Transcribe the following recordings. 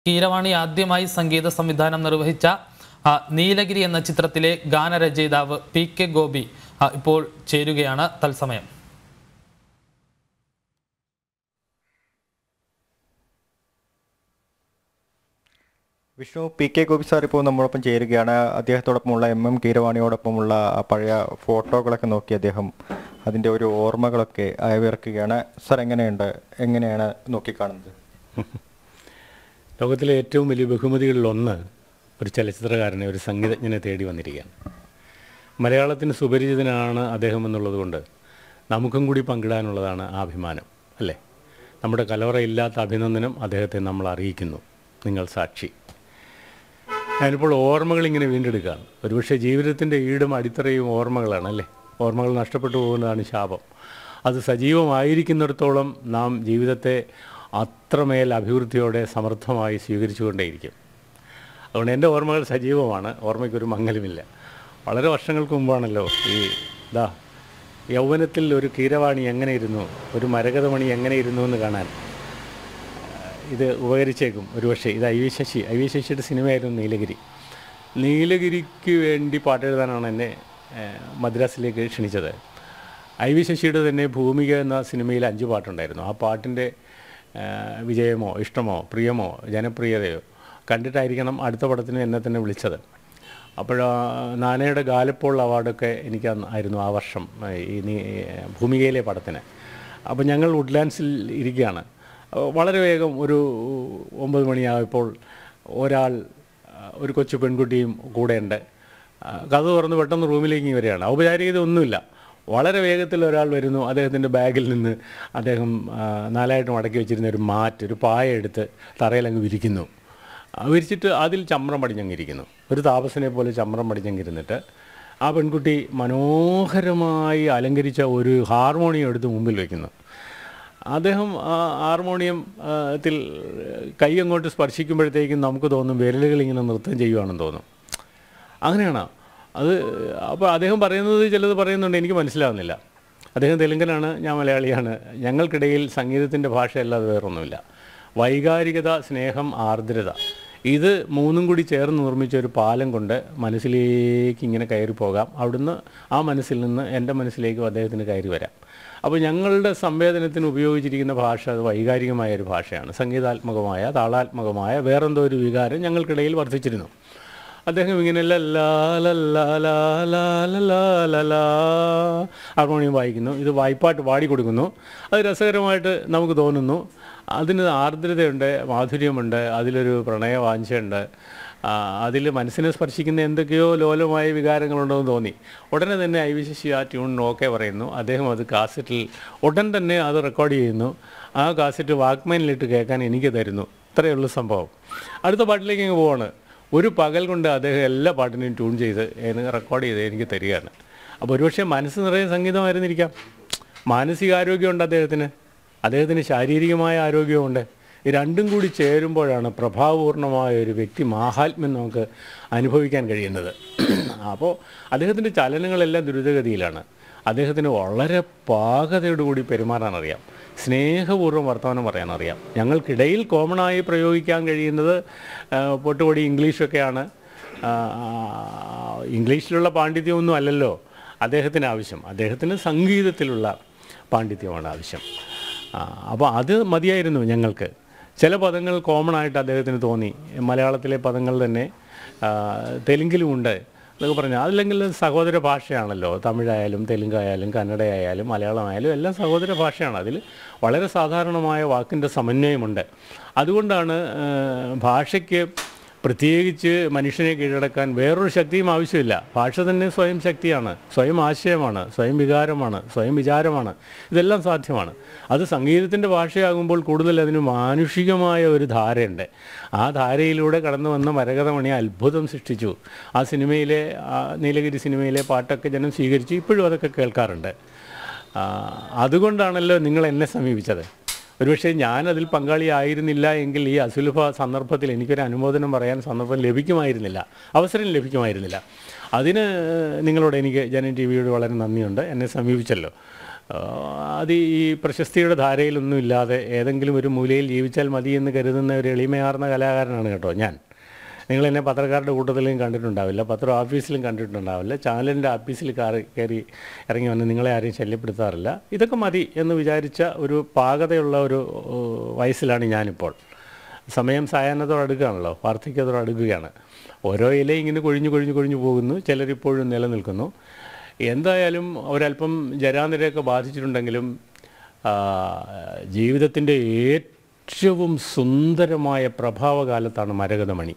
കീരവാണി ആദ്യമായി സംഗീത സംവിധാനം നിർവഹിച്ച ആ, നീലഗിരി എന്ന ചിത്രത്തിലെ ഗാനരചയിതാവ് പി കെ ഗോപി ആ, ഇപ്പോൾ ചേരുകയാണ് തത്സമയം Vishnu P K Gopi sir ഇപ്പോൾ നമ്മളൊപ്പം ചേരുകയാണ് അദ്ദേഹത്തോടൊപ്പമുള്ള എം എം കീരവാണിയോടൊപ്പമുള്ള ആ പഴയ ഫോട്ടോകളൊക്കെ നോക്കി അദ്ദേഹം അതിൻ്റെ ഒരു ഓർമ്മകളൊക്കെ അയവിറക്കുകയാണ് സാർ എങ്ങനെയുണ്ട് എങ്ങനെയാണ് നോക്കിക്കാണുന്നത് ലോകത്തിലെ ഏറ്റവും വലിയ ബഹുമതികളിലൊന്ന് ഒരു ചലച്ചിത്രകാരനെ ഒരു സംഗീതജ്ഞനെ തേടി വന്നിരിക്കുകയാണ് മലയാളത്തിന് സുപരിചിതനാണ് അദ്ദേഹം എന്നുള്ളതുകൊണ്ട് നമുക്കും കൂടി പങ്കിടാനുള്ളതാണ് ആ അഭിമാനം അല്ലേ നമ്മുടെ കലവറയില്ലാത്ത അഭിനന്ദനം അദ്ദേഹത്തെ നമ്മൾ അറിയിക്കുന്നു നിങ്ങൾ സാക്ഷി ഞാനിപ്പോൾ ഓർമ്മകൾ ഇങ്ങനെ വീണ്ടെടുക്കുകയാണ് ഒരുപക്ഷെ ജീവിതത്തിൻ്റെ ഈടും അടിത്തറയും ഓർമ്മകളാണ് അല്ലേ ഓർമ്മകൾ നഷ്ടപ്പെട്ടു പോകുന്നതാണ് ശാപം അത് സജീവമായിരിക്കുന്നിടത്തോളം നാം ജീവിതത്തെ അത്രമേൽ അഭിവൃദ്ധിയോടെ സമർത്ഥമായി സ്വീകരിച്ചുകൊണ്ടേയിരിക്കും അതുകൊണ്ട് എൻ്റെ ഓർമ്മകൾ സജീവമാണ് ഓർമ്മയ്ക്കൊരു മങ്ങലുമില്ല വളരെ വർഷങ്ങൾക്ക് മുമ്പാണല്ലോ ഈ ഇതാ യൗവനത്തിൽ ഒരു കീരവാണി എങ്ങനെ ഇരുന്നു ഒരു മരകതമണി എങ്ങനെ ഇരുന്നു എന്ന് കാണാൻ ഇത് ഉപകരിച്ചേക്കും ഒരുപക്ഷെ ഇത് I V Sasi I V ശശിയുടെ സിനിമയായിരുന്നു നീലഗിരി നീലഗിരിക്ക് വേണ്ടി പാട്ടെഴുതാനാണ് എന്നെ ഏഹ്, മദ്രാസിലേക്ക് ക്ഷണിച്ചത് ഐ വി ശശിയുടെ തന്നെ ഭൂമിക എന്ന സിനിമയിൽ അഞ്ച് പാട്ടുണ്ടായിരുന്നു ആ പാട്ടിൻ്റെ ഏഹ്, വിജയമോ ഇഷ്ടമോ പ്രിയമോ ജനപ്രിയതയോ കണ്ടിട്ടായിരിക്കണം അടുത്ത പടത്തിന് എന്നെ തന്നെ വിളിച്ചത് അപ്പോൾ നാനയുടെ ഗാലപ്പോൾ അവാർഡൊക്കെ എനിക്ക് അന്ന് ആയിരുന്നു ആ വർഷം ഏഹ്, ഈ നീ ഭൂമികയിലെ പടത്തിന് അപ്പോൾ ഞങ്ങൾ വുഡ്ലാൻഡ്സിൽ ഇരിക്കുകയാണ് അപ്പോൾ വളരെ വേഗം ഒരു ഒമ്പത് മണിയായപ്പോൾ ഒരാൾ ആ, ഒരു കൊച്ചു പെൺകുട്ടിയും കൂടെയുണ്ട് ആ, കഥ തുറന്ന് പെട്ടെന്ന് റൂമിലേക്ക് ഇങ്ങ് വരികയാണ് ഔപചാരികത ഒന്നുമില്ല വളരെ വേഗത്തിൽ ഒരാൾ വരുന്നു അദ്ദേഹത്തിൻ്റെ ബാഗിൽ നിന്ന് അദ്ദേഹം ആ, നാലായിട്ട് മടക്കി വെച്ചിരുന്ന ഒരു മാറ്റ് ഒരു പായ എടുത്ത് തറയിലങ്ങ് വിരിക്കുന്നു ആ, വിരിച്ചിട്ട് അതിൽ ചമ്രം പടിഞ്ഞങ്ങിരിക്കുന്നു ഒരു താപസനെ പോലെ ചമ്രം പടിഞ്ഞങ്ങിരുന്നിട്ട് ആ പെൺകുട്ടി മനോഹരമായി അലങ്കരിച്ച ഒരു ഹാർമോണിയം എടുത്ത് മുമ്പിൽ വയ്ക്കുന്നു അദ്ദേഹം ആ ഹാർമോണിയം ആ, ത്തിൽ കൈ അങ്ങോട്ട് സ്പർശിക്കുമ്പോഴത്തേക്കും നമുക്ക് തോന്നും വിരലുകൾ ഇങ്ങനെ നൃത്തം ചെയ്യുവാണെന്ന് തോന്നും അങ്ങനെയാണ് അത് അപ്പോൾ അദ്ദേഹം പറയുന്നത് ചിലത് പറയുന്നുണ്ട് എനിക്ക് മനസ്സിലാവുന്നില്ല അദ്ദേഹം തെലുങ്കനാണ് ഞാൻ മലയാളിയാണ് ഞങ്ങൾക്കിടയിൽ സംഗീതത്തിൻ്റെ ഭാഷയല്ലാതെ വേറൊന്നുമില്ല വൈകാരികത സ്നേഹം ആർദ്രത ഇത് മൂന്നും കൂടി ചേർന്ന് നിർമ്മിച്ച ഒരു പാലം കൊണ്ട് മനസ്സിലേക്ക് ഇങ്ങനെ കയറി പോകാം അവിടുന്ന് ആ മനസ്സിൽ നിന്ന് എൻ്റെ മനസ്സിലേക്കും അദ്ദേഹത്തിന് കയറി വരാം അപ്പോൾ ഞങ്ങളുടെ സംവേദനത്തിന് ഉപയോഗിച്ചിരിക്കുന്ന ഭാഷ അത് വൈകാരികമായ ഒരു ഭാഷയാണ് സംഗീതാത്മകമായ താളാത്മകമായ വേറെന്തോ ഒരു വികാരം ഞങ്ങൾക്കിടയിൽ വർദ്ധിച്ചിരുന്നു അദ്ദേഹം ഇങ്ങനെ ലല്ലാ ലല്ലാ ലാ ലാ ലല്ലാ ലല്ലാ ഹാർമോണിയം വായിക്കുന്നു ഇത് വായ്പാട്ട് പാടിക്കൊടുക്കുന്നു അത് രസകരമായിട്ട് നമുക്ക് തോന്നുന്നു അതിന് ആർദ്രതയുണ്ട് മാധുര്യമുണ്ട് അതിലൊരു പ്രണയവാഞ്ചയുണ്ട് അതിൽ മനസ്സിനെ സ്പർശിക്കുന്ന എന്തൊക്കെയോ ലോലമായ വികാരങ്ങളുണ്ടെന്ന് തോന്നി ഉടനെ തന്നെ ഐ വി ശശി ആ ട്യൂണിന് ഓക്കെ പറയുന്നു അദ്ദേഹം അത് കാസറ്റിൽ ഉടൻ തന്നെ അത് റെക്കോർഡ് ചെയ്യുന്നു ആ കാസറ്റ് വാക്ക്മാനിലിട്ട് കേൾക്കാൻ എനിക്ക് തരുന്നു ഇത്രയേ ഉള്ളൂ സംഭവം അടുത്ത പാട്ടിലേക്ക് അങ്ങ് പോവാണ് ഒരു പകൽ കൊണ്ട് അദ്ദേഹം എല്ലാ പാട്ടിനെയും ട്യൂൺ ചെയ്ത് എനിക്ക് റെക്കോർഡ് ചെയ്ത് എനിക്ക് തരികയാണ് അപ്പോൾ ഒരുപക്ഷെ മനസ്സ് നിറയെ സംഗീതമായിരുന്നിരിക്കാം മാനസികാരോഗ്യമുണ്ട് അദ്ദേഹത്തിന് അദ്ദേഹത്തിന് ശാരീരികമായ ആരോഗ്യമുണ്ട് ഈ രണ്ടും കൂടി ചേരുമ്പോഴാണ് പ്രഭാവപൂർണമായ ഒരു വ്യക്തി മാഹാത്മ്യം നമുക്ക് അനുഭവിക്കാൻ കഴിയുന്നത് അപ്പോൾ അദ്ദേഹത്തിൻ്റെ ചലനങ്ങളെല്ലാം ദ്രുതഗതിയിലാണ് അദ്ദേഹത്തിന് വളരെ പാകതയോടുകൂടി പെരുമാറാൻ അറിയാം സ്നേഹപൂർവ്വം വർത്തമാനം പറയാൻ അറിയാം ഞങ്ങൾക്കിടയിൽ കോമണായി പ്രയോഗിക്കാൻ കഴിയുന്നത് ആ, പൊട്ടുപൊടി ഇംഗ്ലീഷൊക്കെയാണ് ആ, ഇംഗ്ലീഷിലുള്ള പാണ്ഡിത്യമൊന്നും അല്ലല്ലോ അദ്ദേഹത്തിന് ആവശ്യം അദ്ദേഹത്തിന് സംഗീതത്തിലുള്ള പാണ്ഡിത്യമാണ് ആവശ്യം അപ്പോൾ അത് മതിയായിരുന്നു ഞങ്ങൾക്ക് ചില പദങ്ങൾ കോമൺ ആയിട്ട് അദ്ദേഹത്തിന് തോന്നി മലയാളത്തിലെ പദങ്ങൾ തന്നെ ആ, തെലുങ്കിലുമുണ്ട് എന്നൊക്കെ പറഞ്ഞു അതില്ലെങ്കിൽ സഹോദര ഭാഷയാണല്ലോ തമിഴായാലും തെലുങ്കായാലും കന്നഡയായാലും മലയാളമായാലും എല്ലാം സഹോദര ഭാഷയാണ് അതിൽ വളരെ സാധാരണമായ വാക്കിൻ്റെ സമന്വയമുണ്ട് അതുകൊണ്ടാണ് ആ, ഭാഷയ്ക്ക് പ്രത്യേകിച്ച് മനുഷ്യനെ കീഴടക്കാൻ വേറൊരു ശക്തിയും ആവശ്യമില്ല ഭാഷ തന്നെ സ്വയം ശക്തിയാണ് സ്വയം ആശയമാണ് സ്വയം വികാരമാണ് സ്വയം വിചാരമാണ് ഇതെല്ലാം സാധ്യമാണ് അത് സംഗീതത്തിൻ്റെ ഭാഷയാകുമ്പോൾ കൂടുതൽ അതിന് മാനുഷികമായ ഒരു ധാരയുണ്ട് ആ ധാരയിലൂടെ കടന്നു വന്ന മരകതമണി അത്ഭുതം സൃഷ്ടിച്ചു ആ സിനിമയിലെ ആ നീലഗിരി സിനിമയിലെ പാട്ടൊക്കെ ജനം സ്വീകരിച്ചു ഇപ്പോഴും അതൊക്കെ കേൾക്കാറുണ്ട് ആ, അതുകൊണ്ടാണല്ലോ നിങ്ങൾ എന്നെ സമീപിച്ചത് ഒരുപക്ഷെ ഞാൻ അതിൽ പങ്കാളിയായിരുന്നില്ല എങ്കിൽ ഈ അസുലഭ സന്ദർഭത്തിൽ എനിക്കൊരു അനുമോദനം പറയാൻ സന്ദർഭം ലഭിക്കുമായിരുന്നില്ല അവസരം ലഭിക്കുമായിരുന്നില്ല അതിന് നിങ്ങളോട് എനിക്ക് ജനൻ ടി വിയോട് വളരെ നന്ദിയുണ്ട് എന്നെ സമീപിച്ചല്ലോ ആ, അത് ഈ പ്രശസ്തിയുടെ ധാരയിലൊന്നും ഇല്ലാതെ ഏതെങ്കിലും ഒരു മൂലയിൽ ജീവിച്ചാൽ മതി എന്ന് കരുതുന്ന ഒരു എളിമയാർന്ന കലാകാരനാണ് കേട്ടോ ഞാൻ നിങ്ങൾ എന്നെ പത്രക്കാരുടെ കൂട്ടത്തിലും കണ്ടിട്ടുണ്ടാവില്ല പത്ര ഓഫീസിലും കണ്ടിട്ടുണ്ടാവില്ല ചാനലിൻ്റെ ഓഫീസിൽ കയറി കയറി ഇറങ്ങി വന്ന് നിങ്ങളെ ആരെയും ശല്യപ്പെടുത്താറില്ല ഇതൊക്കെ മതി എന്ന് വിചാരിച്ച ഒരു പാകതയുള്ള ഒരു ഏഹ്, വയസ്സിലാണ് ഞാനിപ്പോൾ സമയം സായാഹ്നത്തോട് അടുക്കുകയാണല്ലോ വാർദ്ധക്യത്തോട് അടുക്കുകയാണ് ഓരോ ഇലയും ഇങ്ങനെ കൊഴിഞ്ഞു കൊഴിഞ്ഞു കൊഴിഞ്ഞു പോകുന്നു ചിലരിപ്പോഴും നിലനിൽക്കുന്നു എന്തായാലും ഒരല്പം ജരാന്തരയൊക്കെ ബാധിച്ചിട്ടുണ്ടെങ്കിലും ജീവിതത്തിൻ്റെ ഏറ്റവും സുന്ദരമായ പ്രഭാവകാലത്താണ് മരകതമണി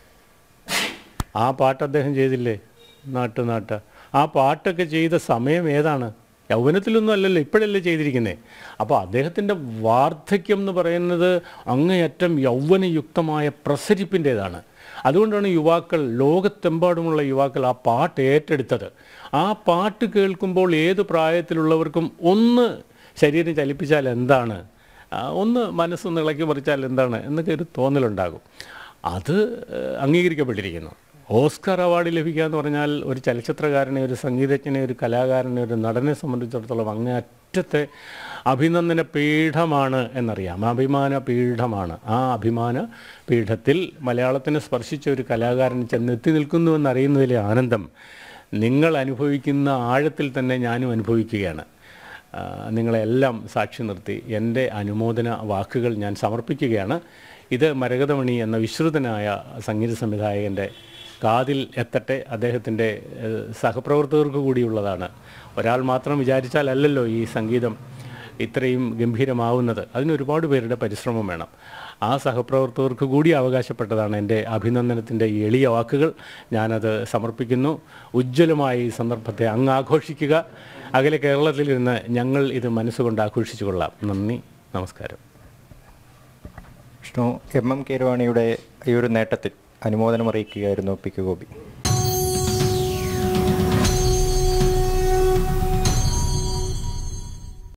ആ പാട്ട് അദ്ദേഹം ചെയ്തില്ലേ നാട്ട് നാട്ട് ആ പാട്ടൊക്കെ ചെയ്ത സമയം ഏതാണ് യൗവനത്തിലൊന്നും അല്ലല്ലോ ഇപ്പോഴല്ലേ ചെയ്തിരിക്കുന്നത് അപ്പോൾ അദ്ദേഹത്തിൻ്റെ വാർദ്ധക്യം എന്ന് പറയുന്നത് അങ്ങേയറ്റം യൗവനയുക്തമായ പ്രസരിപ്പിൻ്റേതാണ് അതുകൊണ്ടാണ് യുവാക്കൾ ലോകത്തെമ്പാടുമുള്ള യുവാക്കൾ ആ പാട്ട് ഏറ്റെടുത്തത് ആ പാട്ട് കേൾക്കുമ്പോൾ ഏത് പ്രായത്തിലുള്ളവർക്കും ഒന്ന് ശരീരം ചലിപ്പിച്ചാൽ എന്താണ് ആ, ഒന്ന് മനസ്സൊന്ന് ഇളക്കി മറിച്ചാൽ എന്താണ് എന്നൊക്കെ ഒരു തോന്നലുണ്ടാകും അത് ഏഹ്, അംഗീകരിക്കപ്പെട്ടിരിക്കുന്നു ഓസ്കാർ അവാർഡ് ലഭിക്കുക എന്ന് പറഞ്ഞാൽ ഒരു ചലച്ചിത്രകാരനെ ഒരു സംഗീതജ്ഞനെ ഒരു കലാകാരനെ ഒരു നടനെ സംബന്ധിച്ചിടത്തോളം അങ്ങേ അറ്റത്തെ അഭിനന്ദന പീഠമാണ് എന്നറിയാം അഭിമാന പീഠമാണ് ആ അഭിമാന പീഠത്തിൽ മലയാളത്തിനെ സ്പർശിച്ച ഒരു കലാകാരൻ ചെന്നെത്തി നിൽക്കുന്നു എന്നറിയുന്നതിലെ ആനന്ദം നിങ്ങൾ അനുഭവിക്കുന്ന ആഴത്തിൽ തന്നെ ഞാനും അനുഭവിക്കുകയാണ് ആ, നിങ്ങളെല്ലാം സാക്ഷി നിർത്തി എൻ്റെ അനുമോദന വാക്കുകൾ ഞാൻ സമർപ്പിക്കുകയാണ് ഇത് മരകതമണി എന്ന വിശ്രുതനായ സംഗീത സംവിധായകൻ്റെ കാതിൽ എത്തട്ടെ അദ്ദേഹത്തിൻ്റെ ഏഹ്, സഹപ്രവർത്തകർക്ക് കൂടിയുള്ളതാണ് ഒരാൾ മാത്രം വിചാരിച്ചാലല്ലല്ലോ ഈ സംഗീതം ഇത്രയും ഗംഭീരമാവുന്നത് അതിന് ഒരുപാട് പേരുടെ പരിശ്രമം വേണം ആ സഹപ്രവർത്തകർക്ക് കൂടി അവകാശപ്പെട്ടതാണ് എൻ്റെ അഭിനന്ദനത്തിൻ്റെ ഈ എളിയ വാക്കുകൾ ഞാനത് സമർപ്പിക്കുന്നു ഉജ്ജ്വലമായ ഈ സന്ദർഭത്തെ അങ്ങ് ആഘോഷിക്കുക അകലെ കേരളത്തിലിരുന്ന് ഞങ്ങൾ ഇത് മനസ്സുകൊണ്ട് ആഘോഷിച്ചു കൊള്ളാം നന്ദി നമസ്കാരം വിഷ്ണു എം എം കീരവാണിയുടെ ഈ ഒരു നേട്ടത്തിൽ അനുമോദനം അറിയിക്കുകയായിരുന്നു പി കെ ഗോപി